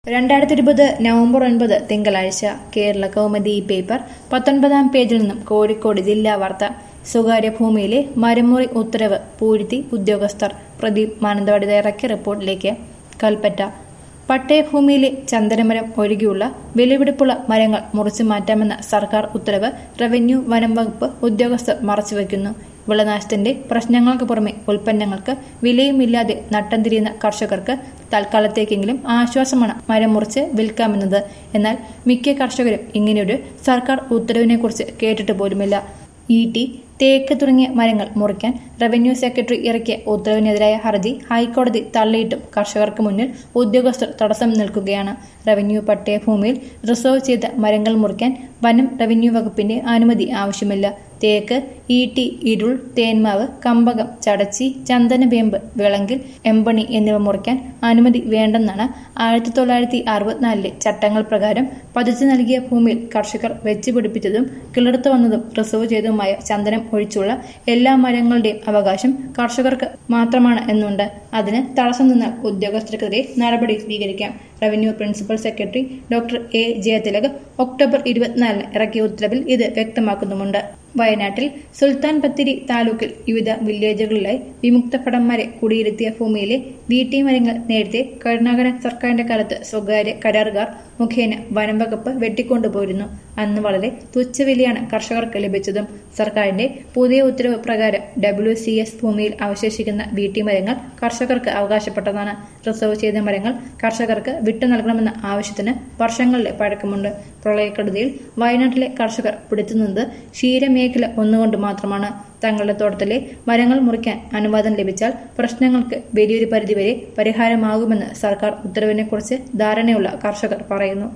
രണ്ടായിരത്തി ഇരുപത് നവംബർ ഒൻപത് തിങ്കളാഴ്ച കേരള കൗമുദി ഈ പേപ്പർ പത്തൊൻപതാം പേജിൽ നിന്നും കോഴിക്കോട് ജില്ലാ വാർത്ത സ്വകാര്യ ഭൂമിയിലെ മരമുറി ഉത്തരവ് പൂഴ്ത്തി ഉദ്യോഗസ്ഥർ പ്രദീപ് മാനന്തവാടി തയ്യാറാക്കിയ റിപ്പോർട്ടിലേക്ക് കൽപ്പറ്റ പട്ടയഭൂമിയിലെ ചന്ദനമരം ഒഴികെയുള്ള വിലപിടിപ്പുള്ള മരങ്ങൾ മുറിച്ചു മാറ്റാമെന്ന സർക്കാർ ഉത്തരവ് റവന്യൂ വനം വകുപ്പ് ഉദ്യോഗസ്ഥർ മറച്ചുവെക്കുന്നു വിളനാശത്തിന്റെ പ്രശ്നങ്ങൾക്ക് പുറമെ ഉൽപ്പന്നങ്ങൾക്ക് വിലയുമില്ലാതെ നട്ടം തിരിയുന്ന കർഷകർക്ക് തൽക്കാലത്തേക്കെങ്കിലും ആശ്വാസമാണ് മരം മുറിച്ച് വിൽക്കാമെന്നത് എന്നാൽ മിക്ക കർഷകരും ഇങ്ങനെയൊരു സർക്കാർ ഉത്തരവിനെക്കുറിച്ച് കേട്ടിട്ട് പോലുമില്ല ഈട്ടി തേക്ക് തുടങ്ങിയ മരങ്ങൾ മുറിക്കാൻ റവന്യൂ സെക്രട്ടറി ഇറക്കിയ ഉത്തരവിനെതിരായ ഹർജി ഹൈക്കോടതി തള്ളിയിട്ടും കർഷകർക്ക് മുന്നിൽ ഉദ്യോഗസ്ഥർ തടസ്സം നിൽക്കുകയാണ് റവന്യൂ പട്ടയഭൂമിയിൽ റിസർവ് ചെയ്ത മരങ്ങൾ മുറിക്കാൻ വനം റവന്യൂ വകുപ്പിന്റെ അനുമതി ആവശ്യമില്ല തേക്ക് ഈട്ടി ഇരുൾ തേന്മാവ് കമ്പകം ചടച്ചി ചന്ദനവേമ്പ് വിളങ്കിൽ എമ്പണി എന്നിവ മുറിക്കാൻ അനുമതി വേണ്ടെന്നാണ് ആയിരത്തി തൊള്ളായിരത്തി അറുപത്തിനാലിലെ ചട്ടങ്ങൾ പ്രകാരം പതിച്ചു നൽകിയ ഭൂമിയിൽ കർഷകർ വെച്ചുപിടിപ്പിച്ചതും കിളിർത്തു വന്നതും റിസർവ് ചെയ്തതുമായ ചന്ദനം ഒഴിച്ചുള്ള എല്ലാ മരങ്ങളുടെയും അവകാശം കർഷകർക്ക് മാത്രമാണ് എന്നുണ്ട് അതിന് തടസ്സം നിന്നാൽ ഉദ്യോഗസ്ഥർക്കെതിരെ നടപടി സ്വീകരിക്കാം revenue principal secretary doctor A Jayathilak October ഇരുപത്തിനാലിന് ഇറക്കിയ ഉത്തരവിൽ ഇത് വ്യക്തമാക്കുന്നുമുണ്ട് വയനാട്ടിൽ സുൽത്താൻ ബത്തേരി താലൂക്കിൽ വിവിധ വില്ലേജുകളിലായി വിമുക്ത ഭടന്മാരെ കുടിയിരുത്തിയ ഭൂമിയിലെ വീട്ടി മരങ്ങൾ നേരത്തെ കരുണാകരൻ സർക്കാരിന്റെ കാലത്ത് സ്വകാര്യ കരാറുകാർ മുഖേന വനം വകുപ്പ് വെട്ടിക്കൊണ്ടുപോയിരുന്നു അന്ന് വളരെ തുച്ഛവിലയാണ് കർഷകർക്ക് ലഭിച്ചതും സർക്കാരിന്റെ പുതിയ ഉത്തരവ് പ്രകാരം ഡബ്ല്യു സി എസ് ഭൂമിയിൽ അവശേഷിക്കുന്ന വീട്ടിമരങ്ങൾ കർഷകർക്ക് അവകാശപ്പെട്ടതാണ് റിസർവ് ചെയ്ത മരങ്ങൾ കർഷകർക്ക് വിട്ടു നൽകണമെന്ന ആവശ്യത്തിന് വർഷങ്ങളിലെ പഴക്കമുണ്ട് പ്രളയക്കെടുതിയിൽ വയനാട്ടിലെ കർഷകർ പിടിച്ചുനിന്നത് ക്ഷീരമേഖല ഒന്നുകൊണ്ട് മാത്രമാണ് തങ്ങളുടെ തോട്ടത്തിലെ മരങ്ങൾ മുറിക്കാൻ അനുവാദം ലഭിച്ചാൽ പ്രശ്നങ്ങൾക്ക് വലിയൊരു പരിധിവരെ പരിഹാരമാകുമെന്ന് സർക്കാർ ഉത്തരവിനെക്കുറിച്ച് ധാരണയുള്ള കർഷകർ പറയുന്നു